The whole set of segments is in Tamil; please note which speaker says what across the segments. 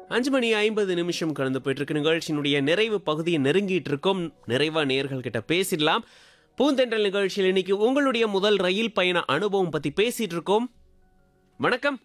Speaker 1: அஞ்சு மணி ஐம்பது நிமிஷம் கடந்து போயிட்டு இருக்கு நிகழ்ச்சியினுடைய நிறைவு பகுதியை நெருங்கிட்டு இருக்கோம் நிறைவா நேர்கள் கிட்ட பேசிடலாம் பூந்தென்றல் நிகழ்ச்சியில் இன்னைக்கு உங்களுடைய முதல் ரயில் பயண அனுபவம் பத்தி பேசிட்டு இருக்கோம் வணக்கம்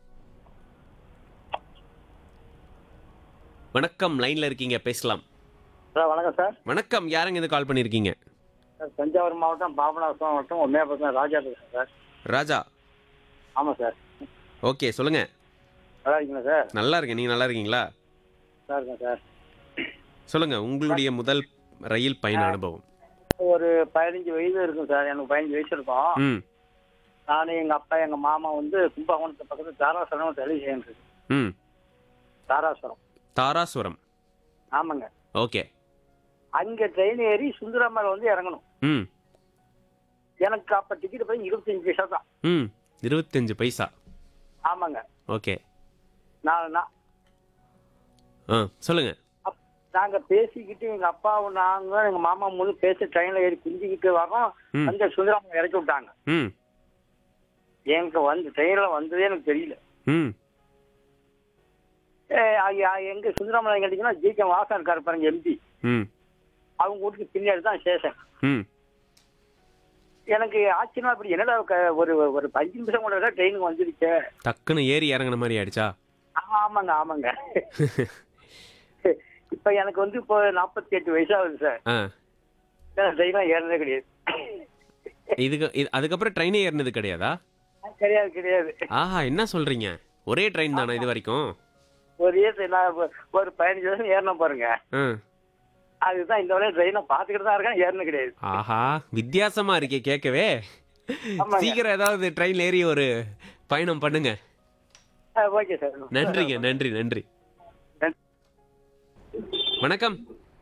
Speaker 1: வணக்கம் லைன்ல இருக்கீங்க பேசலாம்
Speaker 2: சார் வணக்கம் சார்
Speaker 1: வணக்கம் யாருங்க இது கால் பண்ணிருக்கீங்க
Speaker 2: சார் தஞ்சாவூர் மாவட்டம் பாபநாசம் மாவட்டம் உண்மையாபுரம் ராஜா பேசுகிறேன் சார்
Speaker 1: ராஜா
Speaker 2: ஆமாம் சார்
Speaker 1: ஓகே சொல்லுங்க
Speaker 2: நல்லா இருக்கீங்களா சார்
Speaker 1: நல்லா இருக்கேன் நீங்க நல்லா இருக்கீங்களா
Speaker 2: நல்லா இருக்கேன் சார்
Speaker 1: சொல்லுங்க உங்களுடைய முதல் ரயில் பயண அனுபவம்
Speaker 2: ஒரு பதினஞ்சு வயது இருக்கும் சார் எனக்கு பதினஞ்சு வயசு இருக்கும்
Speaker 1: ம்
Speaker 2: நான் எங்கள் அப்பா எங்கள் மாமா வந்து கும்பகோணத்து பக்கத்தில் தாராசுரம் தள்ளி செய்யணும்
Speaker 1: ம்
Speaker 2: தாராசுரம்
Speaker 1: தாராசுரம்
Speaker 2: ஆமாங்க
Speaker 1: ஓகே
Speaker 2: அங்கே ட்ரெயின் ஏறி சுந்தரமலை வந்து இறங்கணும்
Speaker 1: ம்
Speaker 2: எனக்கு அப்போ டிக்கெட் போய் இருபத்தஞ்சு பைசா தான்
Speaker 1: ம் இருபத்தஞ்சு பைசா
Speaker 2: ஆமாங்க
Speaker 1: ஓகே
Speaker 2: நான் நான்
Speaker 1: ஆ சொல்லுங்க
Speaker 2: அப்- நாங்க பேசிக்கிட்டு எங்க அப்பாவும் நாங்க எங்க மாமா மூணு பேசி ட்ரெயின்ல ஏறி குஞ்சிக்கிட்டு வரோம்
Speaker 1: ம்.
Speaker 2: அந்த சுந்தரமலை இறக்கி விட்டாங்க
Speaker 1: ம்
Speaker 2: எனக்கு வந்து ட்ரெயின்ல வந்ததே எனக்கு தெரியல
Speaker 1: ம்
Speaker 2: ஏ, ஐயா, எங்க சுந்தரமலை கேட்டீங்கன்னா ஜி கே வாசன் இருக்காரு பாருங்க எம்பி
Speaker 1: ம்
Speaker 2: அவங்க வீட்டுக்கு பின்னாடி தான் ஸ்டேஷன்
Speaker 1: ம்
Speaker 2: எனக்கு ஆச்சரியமா அப்படி என்னடா க- ஒரு ஒரு அஞ்சு நிமிஷம் கூட ட்ரெயினுக்கு வந்துருச்சு
Speaker 1: டக்குன்னு ஏறி இறங்குன மாதிரி ஆயிடுச்சா
Speaker 2: ஆமா ஆமாங்க ஆமாங்க இப்ப எனக்கு வந்து இப்போ நாற்பத்தி எட்டு வயசு ஆகுது சார்
Speaker 1: ஆ
Speaker 2: ட்ரெயின்லாம் ஏறினதே கிடையாது
Speaker 1: இதுக்கு இது அதுக்கப்புறம் ட்ரெயினே ஏறினது கிடையாதா
Speaker 2: கிடையாது கிடையாது
Speaker 1: ஆஹா என்ன சொல்றீங்க ஒரே ட்ரெயின் தானே இது வரைக்கும்
Speaker 2: ஒரு ஏசு நான் ஒரு- ஒரு பதினஞ்சு வருஷம் ஏறின பாருங்க
Speaker 1: ஆ
Speaker 2: அதுதான் இந்த வரையும் ட்ரெயினை பார்த்துக்கிட்டு தான் இருக்கேன் ஏறின கிடையாது
Speaker 1: ஆஹா வித்தியாசமா இருக்கே கேட்கவே
Speaker 2: ஆமாங்க.
Speaker 1: சீக்கிரம் ஏதாவது ட்ரெயின்ல ஏறி ஒரு பயணம் பண்ணுங்க
Speaker 2: ஓகே சார்
Speaker 1: நன்றிங்க நன்றி நன்றி
Speaker 2: நன்றி.
Speaker 1: வணக்கம்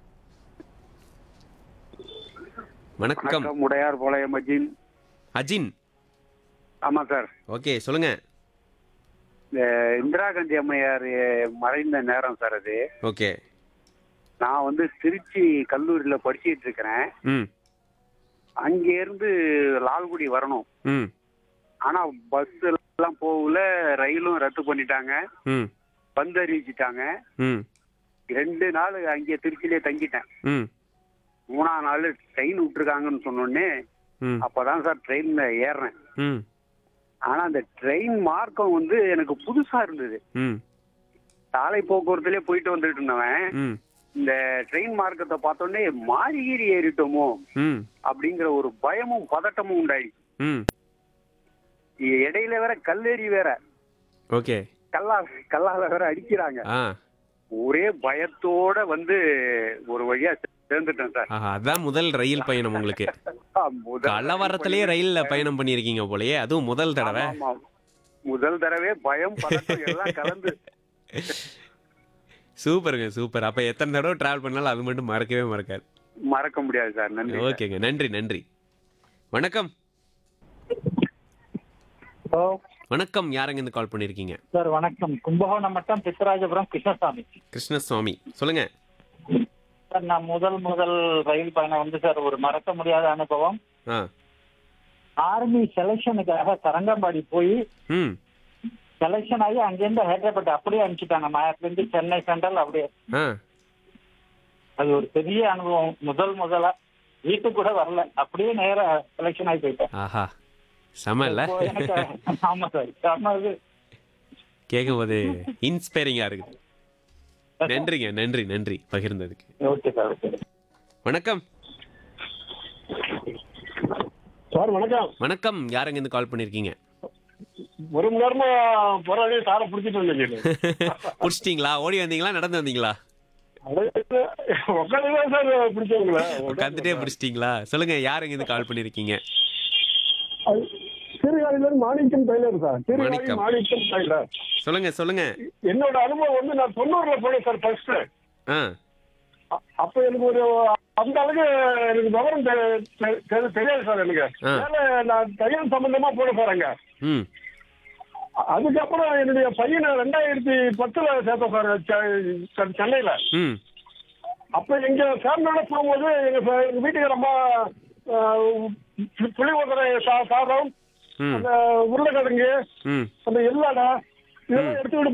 Speaker 1: வணக்கம்
Speaker 3: வணக்கம் உடையார் பாளையம் அஜின்
Speaker 1: அஜின்
Speaker 3: ஆமா சார்
Speaker 1: ஓகே சொல்லுங்க
Speaker 3: இந்த இந்திரா காந்தி அம்மையார் மறைந்த நேரம் சார் அது
Speaker 1: ஓகே
Speaker 3: நான் வந்து திருச்சி கல்லூரியில படிச்சிட்டு இருக்கிறேன்
Speaker 1: ம்
Speaker 3: அங்க இருந்து லால்குடி வரணும்
Speaker 1: ம்
Speaker 3: ஆனா பஸ் எல்லாம் போகல ரயிலும் ரத்து பண்ணிட்டாங்க
Speaker 1: ம்
Speaker 3: பந்து அறிவிச்சிட்டாங்க
Speaker 1: ம்
Speaker 3: ரெண்டு நாள் அங்கே திருச்சியிலே தங்கிட்டேன்
Speaker 1: ம்
Speaker 3: மூணாம் நாள் ட்ரெயின் விட்டுருக்காங்கன்னு சொன்னோடனே
Speaker 1: ம்
Speaker 3: அப்பதான் சார் ட்ரெயின்ல ஏறுறேன்
Speaker 1: ம்
Speaker 3: ஆனா அந்த ட்ரெயின் மார்க்கம் வந்து எனக்கு புதுசா இருந்தது
Speaker 1: ம்
Speaker 3: சாலை போக்குவரத்துலயே போயிட்டு வந்துட்டு இருந்தவன்
Speaker 1: ம்
Speaker 3: இந்த ட்ரெயின் மார்க்கத்தை பார்த்தோன்னே மாறிகீரி ஏறிட்டோமோ
Speaker 1: ம்
Speaker 3: அப்படிங்கிற ஒரு பயமும் பதட்டமும் உண்டாயிடுச்சு
Speaker 1: ம்
Speaker 3: இடையில வேற கல்லேறி வேற
Speaker 1: ஓகே
Speaker 3: கல்லா கல்லால வேற அடிக்கிறாங்க
Speaker 1: ஆ
Speaker 3: ஒரே பயத்தோட வந்து ஒரு வழியா சேர்ந்துட்டேன் சார்
Speaker 1: ஆஹா அதான் முதல் ரயில் பயணம் உங்களுக்கு
Speaker 3: முதல்
Speaker 1: கலவரத்திலேயே ரயில்ல பயணம் பண்ணியிருக்கீங்க போலயே அதுவும் முதல் தடவை
Speaker 3: ஆமா, ஆமா. முதல் தடவை பயம் பதட்டம் எல்லாம் கலந்து
Speaker 1: சூப்பருங்க சூப்பர் அப்ப எத்தனை தடவை டிராவல் பண்ணாலும் அது மட்டும் மறக்கவே மறக்காது
Speaker 3: மறக்க முடியாது சார் நன்றி சார்.
Speaker 1: ஓகேங்க நன்றி நன்றி வணக்கம்
Speaker 4: ஹலோ
Speaker 1: வணக்கம் யாருங்க இருந்து கால் பண்ணிருக்கீங்க
Speaker 4: சார் வணக்கம் கும்பகோணம் மட்டம் பித்தராஜபுரம் கிருஷ்ணசாமி
Speaker 1: கிருஷ்ணசுவாமி சொல்லுங்க
Speaker 4: சார் நான் முதல் முதல் ரயில் பயணம் வந்து சார் ஒரு மறக்க முடியாத அனுபவம்
Speaker 1: ஆ
Speaker 4: ஆர்மி செலெக்ஷனுக்காக தரங்கம்பாடி போய்
Speaker 1: ம்
Speaker 4: செலெக்ஷன் ஆகி அங்கேருந்து ஹைதராபாத் அப்படியே அனுப்பிச்சிட்டாங்க மாயத்துலேருந்து சென்னை சென்ட்ரல் அப்படியே
Speaker 1: ஆ
Speaker 4: அது ஒரு பெரிய அனுபவம் முதல் முதலா வீட்டுக்கு கூட வரல அப்படியே நேரா செலெக்ஷன் ஆகி போயிட்டேன்
Speaker 1: ஆஹா செம இல்ல
Speaker 4: இப்போ எனக்கு ஆமா சார் செம இது
Speaker 1: கேட்கும் போது இன்ஸ்பைரிங்கா இருக்குது நன்றிங்க நன்றி நன்றி பகிர்ந்ததுக்கு
Speaker 4: ஓகே சார் ஓகே
Speaker 1: வணக்கம்
Speaker 5: சார் வணக்கம்
Speaker 1: வணக்கம் யாருங்க இருந்து கால் பண்ணிருக்கீங்க
Speaker 5: ஒரு மணி நேரமா போராடி சாரை பிடிச்சிட்டு வந்தேன்
Speaker 1: புடிச்சிட்டீங்களா ஓடி வந்தீங்களா நடந்து வந்தீங்களா
Speaker 5: உட்காந்துதான் சார் பிடிச்சவங்கள
Speaker 1: உட்காந்துட்டே பிடிச்சிட்டீங்களா சொல்லுங்க யாருங்க இருந்து கால் பண்ணிருக்கீங்க
Speaker 5: சீர்காழியில இருந்து Manickam tailor sir Sirkazhi
Speaker 1: Manickam.
Speaker 5: Manickam tailor
Speaker 1: சொல்லுங்க சொல்லுங்க
Speaker 5: என்னோட அனுபவம் வந்து நான் தொண்ணூறுல போனேன் சார் ஃபர்ஸ்ட்
Speaker 1: ஆ
Speaker 5: அப்ப எனக்கு ஒரு அந்த அளவுக்கு எனக்கு விவரம் தெ- தெ- தெ- தெரியாது சார் எனக்கு
Speaker 1: ஆ.
Speaker 5: அதனால நான் தையல் சம்பந்தமா போன போறேங்க
Speaker 1: ம்
Speaker 5: அதுக்கப்புறம் என்னுடைய பையனை ரெண்டாயிரத்தி பத்துல சேர்த்தோம் சார் செ- சென்னையில
Speaker 1: ம்
Speaker 5: அப்ப எங்க ஃபேமிலியோட போகும்போது எங்க ஃபே- எங்க வீட்டுக்கு ரொம்ப புளியோதரை சா- சாதம்
Speaker 1: ம்
Speaker 5: அந்த உருளைக்கிழங்கு
Speaker 1: ம்
Speaker 5: அந்த எல்லாடா இதெல்லாம் எடுத்துக்கிட்டு